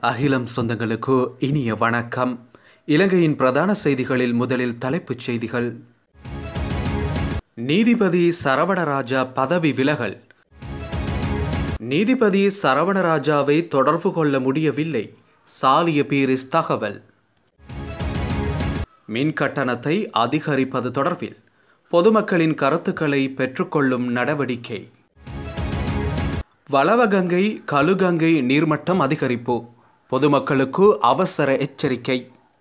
அகிலம் சொந்தங்களுக்கு இனிய வணக்கம் இலங்கையின் பிரதான செய்திகளில் முதலில் தலைப்புச் செய்திகள் நீதிபதி சரவணராஜா பதவி விலகல் நீதிபதி சரவணராஜாவை தொடர்பு கொள்ள முடியவில்லை சாலிய பீரிஸ் தகவல் மின் கட்டணத்தை அதிகரிப்பது தொடர்பில் பொதுமக்களின் கருத்துக்களை பெற்றுக்கொள்ளும் நடவடிக்கை வளவகங்கை கழுகங்கை நீர்மட்டம் அதிகரிப்பு பொதுமக்களுக்கு அவசர எச்சரிக்கை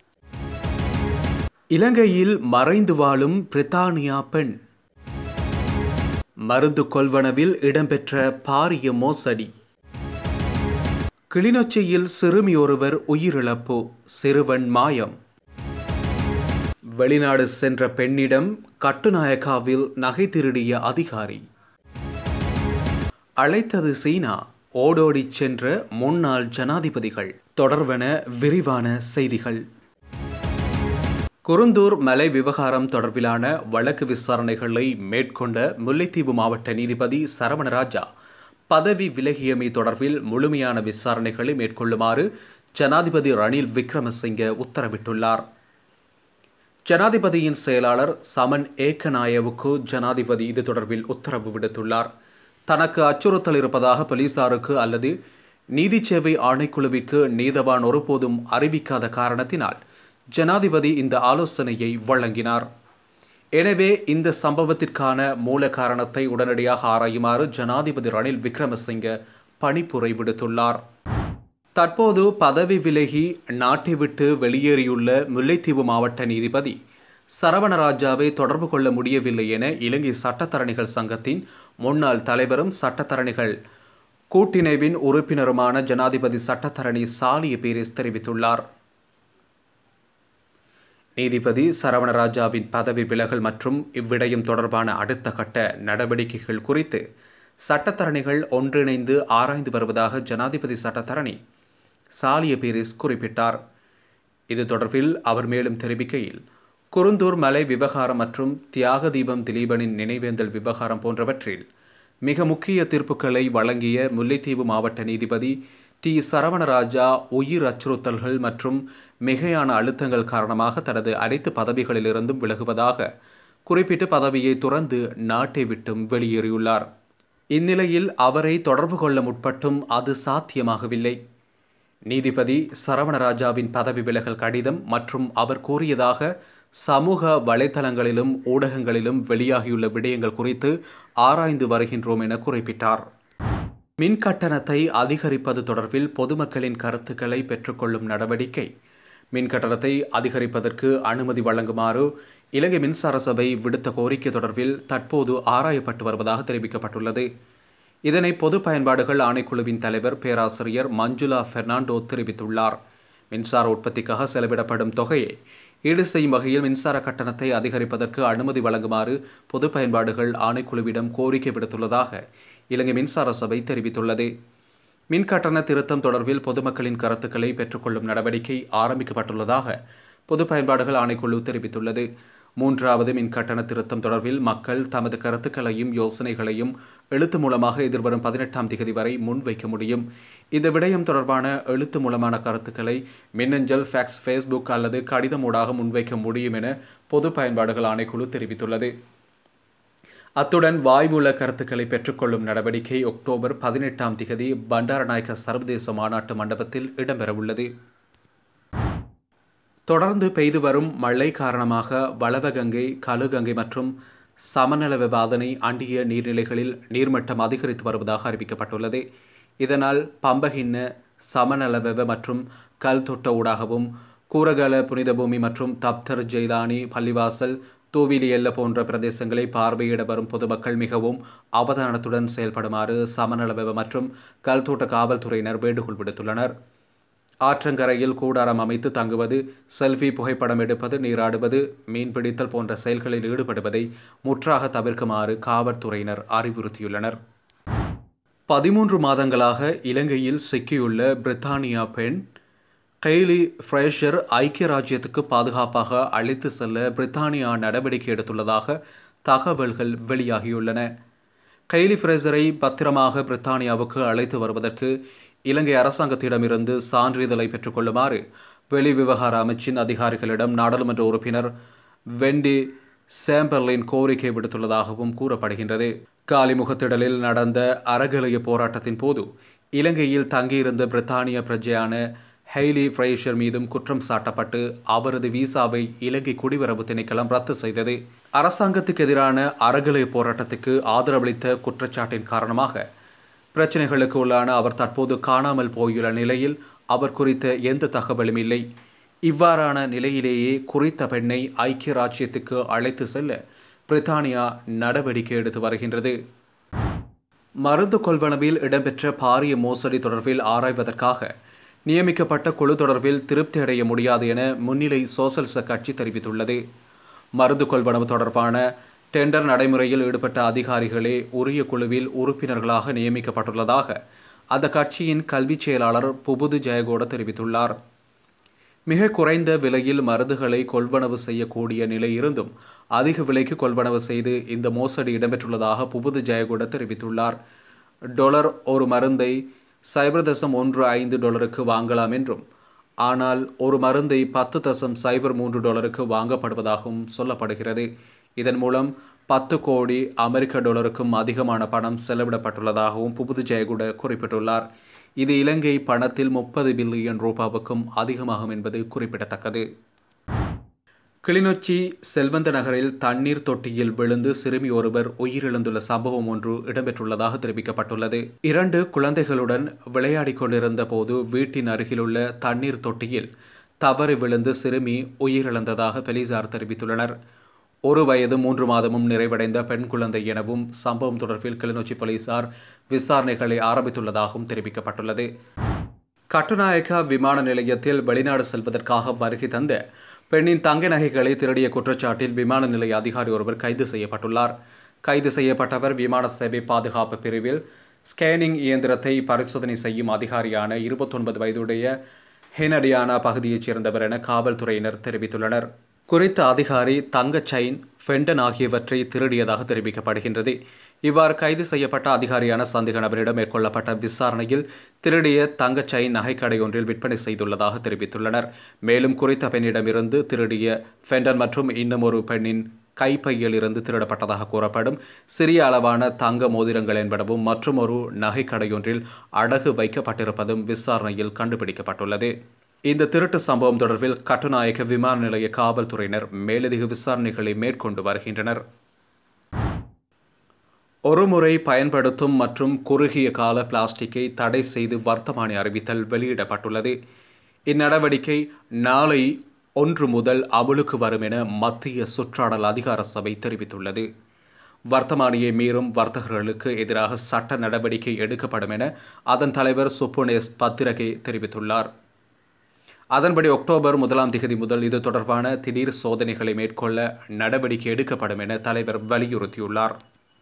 இலங்கையில் மறைந்து வாழும் பிரித்தானியா பெண் மருந்து கொள்வனவில் இடம்பெற்ற பாரிய மோசடி கிளிநொச்சியில் சிறுமி ஒருவர் உயிரிழப்பு சிறுவன் மாயம் வெளிநாடு சென்ற பெண்ணிடம் கட்டுநாயக்காவில் நகை திருடிய அதிகாரி அழைத்தது சீனா ஓடோடிச் சென்ற முன்னாள் ஜனாதிபதிகள் தொடர்வன விரிவான செய்திகள் குருந்தூர் மலை விவகாரம் தொடர்பிலான வழக்கு விசாரணைகளை மேற்கொண்ட முல்லைத்தீவு மாவட்ட நீதிபதி சரவணராஜா பதவி விலகியமை தொடர்பில் முழுமையான விசாரணைகளை மேற்கொள்ளுமாறு ஜனாதிபதி ரணில் விக்ரமசிங்க உத்தரவிட்டுள்ளார் ஜனாதிபதியின் செயலாளர் சமன் ஏக்கநாயவுக்கு ஜனாதிபதி இது தொடர்பில் உத்தரவு விடுத்துள்ளார் தனக்கு அச்சுறுத்தல் இருப்பதாக போலீசாருக்கு அல்லது நீதி சேவை ஆணைக்குழுவிற்கு நீதவான் ஒருபோதும் அறிவிக்காத காரணத்தினால் ஜனாதிபதி இந்த ஆலோசனையை வழங்கினார் எனவே இந்த சம்பவத்திற்கான மூல காரணத்தை உடனடியாக ஆராயுமாறு ஜனாதிபதி ரணில் விக்ரமசிங்க பணிப்புரை விடுத்துள்ளார் தற்போது பதவி விலகி நாட்டை விட்டு வெளியேறியுள்ள முல்லைத்தீவு மாவட்ட நீதிபதி சரவணராஜாவை தொடர்பு கொள்ள முடியவில்லை என இலங்கை சட்டத்தரணிகள் சங்கத்தின் முன்னாள் தலைவரும் சட்டத்தரணிகள் கூட்டிணைவின் உறுப்பினருமான ஜனாதிபதி சட்டத்தரணி சாலிய பீரிஸ் தெரிவித்துள்ளார் நீதிபதி சரவணராஜாவின் பதவி விலகல் மற்றும் இவ்விடயம் தொடர்பான அடுத்த கட்ட நடவடிக்கைகள் குறித்து சட்டத்தரணிகள் ஒன்றிணைந்து ஆராய்ந்து வருவதாக ஜனாதிபதி சட்டத்தரணி சாலிய பீரிஸ் குறிப்பிட்டார் இது தொடர்பில் அவர் மேலும் தெரிவிக்கையில் குருந்தூர் மலை விவகாரம் மற்றும் தியாக தீபம் திலீபனின் நினைவேந்தல் விவகாரம் போன்றவற்றில் மிக முக்கிய தீர்ப்புகளை வழங்கிய முல்லைத்தீவு மாவட்ட நீதிபதி டி சரவணராஜா உயிர் அச்சுறுத்தல்கள் மற்றும் மிகையான அழுத்தங்கள் காரணமாக தனது அனைத்து பதவிகளிலிருந்தும் விலகுவதாக குறிப்பிட்டு பதவியை துறந்து நாட்டை விட்டும் வெளியேறியுள்ளார் இந்நிலையில் அவரை தொடர்பு கொள்ள முற்பட்டும் அது சாத்தியமாகவில்லை நீதிபதி சரவணராஜாவின் பதவி விலகல் கடிதம் மற்றும் அவர் கூறியதாக சமூக வலைதளங்களிலும் ஊடகங்களிலும் வெளியாகியுள்ள விடயங்கள் குறித்து ஆராய்ந்து வருகின்றோம் என குறிப்பிட்டார் மின் கட்டணத்தை அதிகரிப்பது தொடர்பில் பொதுமக்களின் கருத்துக்களை பெற்றுக்கொள்ளும் நடவடிக்கை மின் கட்டணத்தை அதிகரிப்பதற்கு அனுமதி வழங்குமாறு இலங்கை மின்சார சபை விடுத்த கோரிக்கை தொடர்பில் தற்போது ஆராயப்பட்டு வருவதாக தெரிவிக்கப்பட்டுள்ளது இதனை பொது பயன்பாடுகள் ஆணைக்குழுவின் தலைவர் பேராசிரியர் மஞ்சுளா பெர்னாண்டோ தெரிவித்துள்ளார் மின்சார உற்பத்திக்காக செலவிடப்படும் தொகையை ஈடு செய்யும் வகையில் மின்சார கட்டணத்தை அதிகரிப்பதற்கு அனுமதி வழங்குமாறு பொது பயன்பாடுகள் ஆணைக்குழுவிடம் கோரிக்கை விடுத்துள்ளதாக இலங்கை மின்சார சபை தெரிவித்துள்ளது மின் கட்டண திருத்தம் தொடர்பில் பொதுமக்களின் கருத்துக்களை பெற்றுக்கொள்ளும் நடவடிக்கை ஆரம்பிக்கப்பட்டுள்ளதாக பொது பயன்பாடுகள் ஆணைக்குழு தெரிவித்துள்ளது மூன்றாவது மின் கட்டண திருத்தம் தொடர்பில் மக்கள் தமது கருத்துக்களையும் யோசனைகளையும் எழுத்து மூலமாக எதிர்வரும் பதினெட்டாம் திகதி வரை முன்வைக்க முடியும் இந்த விடயம் தொடர்பான எழுத்து மூலமான கருத்துக்களை மின்னஞ்சல் ஃபேக்ஸ் ஃபேஸ்புக் அல்லது கடிதம் ஊடாக முன்வைக்க முடியும் என பொது பயன்பாடுகள் ஆணைக்குழு தெரிவித்துள்ளது அத்துடன் வாய்மூல கருத்துக்களை பெற்றுக்கொள்ளும் நடவடிக்கை அக்டோபர் பதினெட்டாம் திகதி பண்டாரநாயக்க சர்வதேச மாநாட்டு மண்டபத்தில் இடம்பெறவுள்ளது தொடர்ந்து பெய்து வரும் மழை காரணமாக வளவகங்கை கழுகங்கை மற்றும் சமநல விவாதனை அண்டிய நீர்நிலைகளில் நீர்மட்டம் அதிகரித்து வருவதாக அறிவிக்கப்பட்டுள்ளது இதனால் பம்பகின்ன சமநலவெவ மற்றும் கல் தொட்ட ஊடாகவும் கூரகல புனித பூமி மற்றும் தப்தர் ஜெய்லானி பள்ளிவாசல் தூவிலி எல்ல போன்ற பிரதேசங்களை பார்வையிட வரும் பொதுமக்கள் மிகவும் அவதானத்துடன் செயல்படுமாறு சமநலவெவ மற்றும் கல்தோட்ட காவல்துறையினர் வேண்டுகோள் விடுத்துள்ளனர் ஆற்றங்கரையில் கூடாரம் அமைத்து தங்குவது செல்ஃபி புகைப்படம் எடுப்பது நீராடுவது மீன்பிடித்தல் போன்ற செயல்களில் ஈடுபடுவதை முற்றாக தவிர்க்குமாறு காவல்துறையினர் அறிவுறுத்தியுள்ளனர் பதிமூன்று மாதங்களாக இலங்கையில் சிக்கியுள்ள பிரித்தானியா பெண் கெய்லி ஃப்ரேஷர் ஐக்கிய ராஜ்யத்துக்கு பாதுகாப்பாக அழைத்து செல்ல பிரித்தானியா நடவடிக்கை எடுத்துள்ளதாக தகவல்கள் வெளியாகியுள்ளன கைலி ஃப்ரேசரை பத்திரமாக பிரித்தானியாவுக்கு அழைத்து வருவதற்கு இலங்கை அரசாங்கத்திடமிருந்து சான்றிதழை பெற்றுக்கொள்ளுமாறு வெளிவிவகார அமைச்சின் அதிகாரிகளிடம் நாடாளுமன்ற உறுப்பினர் வெண்டி சேம்பர்லின் கோரிக்கை விடுத்துள்ளதாகவும் கூறப்படுகின்றது காலிமுகத்திடலில் நடந்த அறகலைய போராட்டத்தின் போது இலங்கையில் தங்கியிருந்த பிரித்தானிய பிரஜையான ஹெய்லி ஃப்ரேஷர் மீதும் குற்றம் சாட்டப்பட்டு அவரது விசாவை இலங்கை குடிவரவு திணைக்களம் ரத்து செய்தது அரசாங்கத்துக்கு எதிரான அறகலை போராட்டத்துக்கு ஆதரவளித்த குற்றச்சாட்டின் காரணமாக பிரச்சனைகளுக்கு உள்ளான அவர் தற்போது காணாமல் போயுள்ள நிலையில் அவர் குறித்த எந்த தகவலும் இல்லை இவ்வாறான நிலையிலேயே குறித்த பெண்ணை ஐக்கிய ராஜ்யத்துக்கு அழைத்து செல்ல பிரித்தானியா நடவடிக்கை எடுத்து வருகின்றது மருந்து கொள்வனவில் இடம்பெற்ற பாரிய மோசடி தொடர்பில் ஆராய்வதற்காக நியமிக்கப்பட்ட குழு தொடர்பில் திருப்தி அடைய முடியாது என முன்னிலை சோசலிச கட்சி தெரிவித்துள்ளது மருந்து கொள்வனவு தொடர்பான டெண்டர் நடைமுறையில் ஈடுபட்ட அதிகாரிகளே உரிய குழுவில் உறுப்பினர்களாக நியமிக்கப்பட்டுள்ளதாக அந்த கட்சியின் கல்விச் செயலாளர் புபுது ஜெயகோட தெரிவித்துள்ளார் மிக குறைந்த விலையில் மருந்துகளை கொள்வனவு செய்யக்கூடிய நிலை இருந்தும் அதிக விலைக்கு கொள்வனவு செய்து இந்த மோசடி இடம்பெற்றுள்ளதாக புபுது ஜெயகோட தெரிவித்துள்ளார் டொலர் ஒரு மருந்தை சைபர் தசம் ஒன்று ஐந்து டாலருக்கு வாங்கலாம் என்றும் ஆனால் ஒரு மருந்தை பத்து தசம் சைபர் மூன்று டாலருக்கு வாங்கப்படுவதாகவும் சொல்லப்படுகிறது இதன் மூலம் பத்து கோடி அமெரிக்க டாலருக்கும் அதிகமான பணம் செலவிடப்பட்டுள்ளதாகவும் புபுது ஜெயகுட குறிப்பிட்டுள்ளார் இது இலங்கை பணத்தில் முப்பது பில்லியன் ரூபாவுக்கும் அதிகமாகும் என்பது குறிப்பிடத்தக்கது கிளிநொச்சி செல்வந்த நகரில் தண்ணீர் தொட்டியில் விழுந்து சிறுமி ஒருவர் உயிரிழந்துள்ள சம்பவம் ஒன்று இடம்பெற்றுள்ளதாக தெரிவிக்கப்பட்டுள்ளது இரண்டு குழந்தைகளுடன் விளையாடிக் கொண்டிருந்த போது வீட்டின் அருகிலுள்ள தண்ணீர் தொட்டியில் தவறி விழுந்து சிறுமி உயிரிழந்ததாக போலீசார் தெரிவித்துள்ளனர் ஒரு வயது மூன்று மாதமும் நிறைவடைந்த பெண் குழந்தை எனவும் சம்பவம் தொடர்பில் கிளிநொச்சி போலீசார் விசாரணைகளை ஆரம்பித்துள்ளதாகவும் தெரிவிக்கப்பட்டுள்ளது கட்டுநாயக்கா விமான நிலையத்தில் வெளிநாடு செல்வதற்காக வருகை தந்த பெண்ணின் தங்க நகைகளை திருடிய குற்றச்சாட்டில் விமான நிலைய அதிகாரி ஒருவர் கைது செய்யப்பட்டுள்ளார் கைது செய்யப்பட்டவர் விமான சேவை பாதுகாப்பு பிரிவில் ஸ்கேனிங் இயந்திரத்தை பரிசோதனை செய்யும் அதிகாரியான இருபத்தொன்பது வயதுடைய ஹெனடியானா பகுதியைச் சேர்ந்தவர் என காவல்துறையினர் தெரிவித்துள்ளனர் குறித்த அதிகாரி தங்க செயின் ஃபெண்டன் ஆகியவற்றை திருடியதாக தெரிவிக்கப்படுகின்றது இவ்வாறு கைது செய்யப்பட்ட அதிகாரியான சந்தேக நபரிடம் மேற்கொள்ளப்பட்ட விசாரணையில் திருடிய தங்க செயின் நகைக்கடை ஒன்றில் விற்பனை செய்துள்ளதாக தெரிவித்துள்ளனர் மேலும் குறித்த பெண்ணிடமிருந்து திருடிய ஃபெண்டன் மற்றும் இன்னும் ஒரு பெண்ணின் கைப்பையில் இருந்து திருடப்பட்டதாக கூறப்படும் சிறிய அளவான தங்க மோதிரங்கள் என்பனவும் மற்றும் ஒரு நகைக்கடையொன்றில் அடகு வைக்கப்பட்டிருப்பதும் விசாரணையில் கண்டுபிடிக்கப்பட்டுள்ளது இந்த திருட்டு சம்பவம் தொடர்பில் கட்டுநாயக்க விமான நிலைய காவல்துறையினர் மேலதிக விசாரணைகளை மேற்கொண்டு வருகின்றனர் ஒருமுறை பயன்படுத்தும் மற்றும் குறுகிய கால பிளாஸ்டிக்கை தடை செய்து வர்த்தமானி அறிவித்தல் வெளியிடப்பட்டுள்ளது இந்நடவடிக்கை நாளை ஒன்று முதல் அமலுக்கு வரும் என மத்திய சுற்றாடல் அதிகார சபை தெரிவித்துள்ளது வர்த்தமானியை மீறும் வர்த்தகர்களுக்கு எதிராக சட்ட நடவடிக்கை எடுக்கப்படும் என அதன் தலைவர் சுப்புனேஸ் பத்திரகே தெரிவித்துள்ளார் அதன்படி அக்டோபர் முதலாம் திகதி முதல் இது தொடர்பான திடீர் சோதனைகளை மேற்கொள்ள நடவடிக்கை எடுக்கப்படும் என தலைவர் வலியுறுத்தியுள்ளார்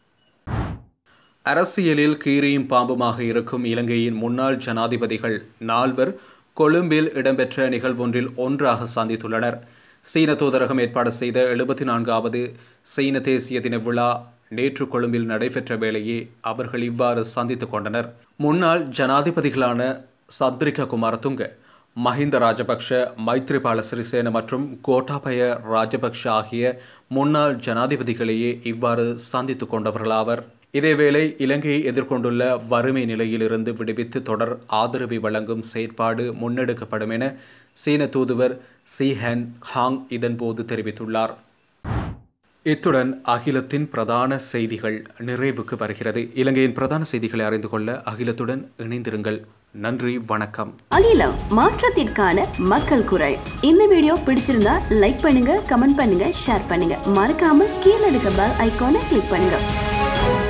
அரசியலில் கீரியும் பாம்புமாக இருக்கும் இலங்கையின் முன்னாள் ஜனாதிபதிகள் நால்வர் கொழும்பில் இடம்பெற்ற நிகழ்வொன்றில் ஒன்றாக சந்தித்துள்ளனர் சீன தூதரகம் ஏற்பாடு செய்த எழுபத்தி நான்காவது சீன தேசிய தின விழா நேற்று கொழும்பில் நடைபெற்ற வேளையே அவர்கள் இவ்வாறு சந்தித்துக் கொண்டனர் முன்னாள் ஜனாதிபதிகளான சத்ரிக குமாரதுங்க மஹிந்த ராஜபக்ஷ மைத்ரிபால சிறிசேன மற்றும் கோட்டாபய ராஜபக்ஷ ஆகிய முன்னாள் ஜனாதிபதிகளையே இவ்வாறு சந்தித்துக் கொண்டவர்களாவர் இதேவேளை இலங்கையை எதிர்கொண்டுள்ள வறுமை நிலையிலிருந்து விடுவித்து தொடர் ஆதரவை வழங்கும் செயற்பாடு முன்னெடுக்கப்படும் என சீன தூதுவர் சி ஹென் ஹாங் இதன்போது தெரிவித்துள்ளார் இத்துடன் அகிலத்தின் பிரதான செய்திகள் நிறைவுக்கு வருகிறது இலங்கையின் பிரதான செய்திகளை அறிந்து கொள்ள அகிலத்துடன் இணைந்திருங்கள் நன்றி வணக்கம் அகிலம் மாற்றத்திற்கான மக்கள் குரல் இந்த வீடியோ பிடிச்சிருந்தா லைக் பண்ணுங்க கமெண்ட் பண்ணுங்க ஷேர் பண்ணுங்க மறக்காம கீழே இருக்க பெல் ஐகானை கிளிக் பண்ணுங்க